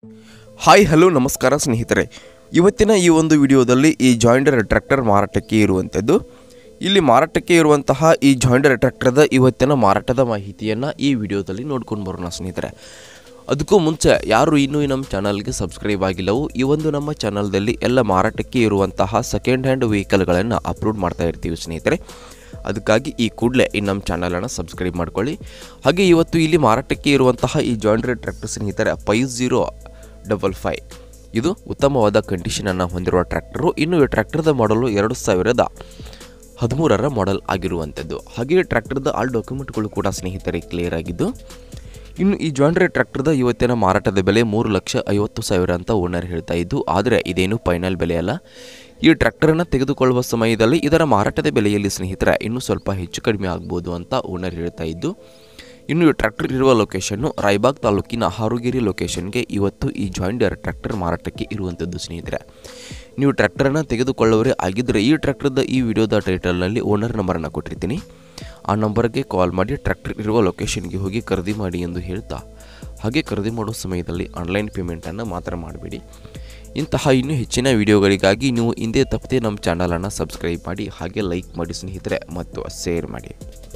hi hello ನಮಸ್ಕಾರ ಸ್ನೇಹಿತರೆ ಇವತ್ತಿನ ಈ ಒಂದು ವಿಡಿಯೋದಲ್ಲಿ ಈ ಜಾಯಿಂಡರ್ ಟ್ರ್ಯಾಕ್ಟರ್ ಮಾರಾಟಕ್ಕೆ ಇರುವಂಥದ್ದು ಇಲ್ಲಿ ಮಾರಾಟಕ್ಕೆ ಇರುವಂತಹ ಈ ಜಾಯಿಂಡರ್ ಟ್ರ್ಯಾಕ್ಟರ್ದ ಇವತ್ತಿನ ಮಾರಾಟದ ಮಾಹಿತಿಯನ್ನು ಈ ವಿಡಿಯೋದಲ್ಲಿ ನೋಡ್ಕೊಂಡು ಬರೋಣ ಸ್ನೇಹಿತರೆ ಅದಕ್ಕೂ ಮುಂಚೆ ಯಾರು ಇನ್ನೂ ಈ ನಮ್ಮ ಚಾನಲ್ಗೆ ಸಬ್ಸ್ಕ್ರೈಬ್ ಆಗಿಲ್ಲವೋ ಈ ಒಂದು ನಮ್ಮ ಚಾನಲ್ದಲ್ಲಿ ಎಲ್ಲ ಮಾರಾಟಕ್ಕೆ ಇರುವಂತಹ ಸೆಕೆಂಡ್ ಹ್ಯಾಂಡ್ ವೆಹಿಕಲ್ಗಳನ್ನು ಅಪ್ಲೋಡ್ ಮಾಡ್ತಾ ಇರ್ತೀವಿ ಸ್ನೇಹಿತರೆ ಅದಕ್ಕಾಗಿ ಈ ಕೂಡಲೇ ಈ ನಮ್ಮ ಚಾನಲನ್ನು ಸಬ್ಸ್ಕ್ರೈಬ್ ಮಾಡ್ಕೊಳ್ಳಿ ಹಾಗೆ ಇವತ್ತು ಇಲ್ಲಿ ಮಾರಾಟಕ್ಕೆ ಇರುವಂತಹ ಈ ಜಾಯಿಂಡ್ರಿ ಟ್ರ್ಯಾಕ್ಟರ್ ಸ್ನೇಹಿತರೆ ಫೈವ್ ಜೀರೋ ಡಬಲ್ ಫೈ ಇದು ಉತ್ತಮವಾದ ಕಂಡೀಷನನ್ನು ಹೊಂದಿರುವ ಟ್ರ್ಯಾಕ್ಟರು ಇನ್ನು ಈ ಟ್ರ್ಯಾಕ್ಟರ್ದ ಮಾಡಲು ಎರಡು ಸಾವಿರದ ಹದಿಮೂರರ ಮಾಡೆಲ್ ಆಗಿರುವಂಥದ್ದು ಹಾಗೆ ಟ್ರ್ಯಾಕ್ಟರ್ದ ಆಲ್ ಡಾಕ್ಯುಮೆಂಟ್ಗಳು ಕೂಡ ಸ್ನೇಹಿತರೆ ಕ್ಲಿಯರ್ ಆಗಿದ್ದು ಇನ್ನು ಈ ಜಾಯಿಂಡ್ರಿ ಟ್ರ್ಯಾಕ್ಟರ್ದ ಇವತ್ತಿನ ಮಾರಾಟದ ಬೆಲೆ ಮೂರು ಲಕ್ಷ ಐವತ್ತು ಸಾವಿರ ಅಂತ ಓನರ್ ಹೇಳ್ತಾ ಇದ್ದು ಆದರೆ ಇದೇನು ಫೈನಲ್ ಬೆಲೆ ಅಲ್ಲ ಈ ಟ್ರ್ಯಾಕ್ಟರನ್ನು ತೆಗೆದುಕೊಳ್ಳುವ ಸಮಯದಲ್ಲಿ ಇದರ ಮಾರಾಟದ ಬೆಲೆಯಲ್ಲಿ ಸ್ನೇಹಿತರೆ ಇನ್ನೂ ಸ್ವಲ್ಪ ಹೆಚ್ಚು ಕಡಿಮೆ ಆಗ್ಬೋದು ಅಂತ ಓನರ್ ಹೇಳ್ತಾ ಇದ್ದು ಇನ್ನು ಈ ಟ್ರ್ಯಾಕ್ಟರ್ ಇರುವ ಲೊಕೇಶನ್ನು ರಾಯಬಾಗ್ ತಾಲೂಕಿನ ಹಾರುಗಿರಿ ಲೊಕೇಶನ್ಗೆ ಇವತ್ತು ಈ ಜಾಯಿಂಡರ್ ಟ್ರ್ಯಾಕ್ಟರ್ ಮಾರಾಟಕ್ಕೆ ಇರುವಂಥದ್ದು ಸ್ನೇಹಿತರೆ ನೀವು ಟ್ರ್ಯಾಕ್ಟರನ್ನು ತೆಗೆದುಕೊಳ್ಳುವರೇ ಆಗಿದ್ದರೆ ಈ ಟ್ರ್ಯಾಕ್ಟರ್ದ ಈ ವಿಡಿಯೋದ ಟೈಟಲ್ನಲ್ಲಿ ಓನರ್ ನಂಬರನ್ನು ಕೊಟ್ಟಿರ್ತೀನಿ ಆ ನಂಬರ್ಗೆ ಕಾಲ್ ಮಾಡಿ ಟ್ರ್ಯಾಕ್ಟರ್ ಇರುವ ಲೊಕೇಶನ್ಗೆ ಹೋಗಿ ಖರೀದಿ ಮಾಡಿ ಎಂದು ಹೇಳ್ತಾ ಹಾಗೆ ಖರೀದಿ ಮಾಡೋ ಸಮಯದಲ್ಲಿ ಆನ್ಲೈನ್ ಪೇಮೆಂಟನ್ನು ಮಾತ್ರ ಮಾಡಬೇಡಿ ಇಂತಹ ಇನ್ನೂ ಹೆಚ್ಚಿನ ವಿಡಿಯೋಗಳಿಗಾಗಿ ನೀವು ಹಿಂದೆ ತಪ್ಪದೆ ನಮ್ಮ ಚಾನಲನ್ನು ಸಬ್ಸ್ಕ್ರೈಬ್ ಮಾಡಿ ಹಾಗೆ ಲೈಕ್ ಮಾಡಿ ಸ್ನೇಹಿತರೆ ಮತ್ತು ಶೇರ್ ಮಾಡಿ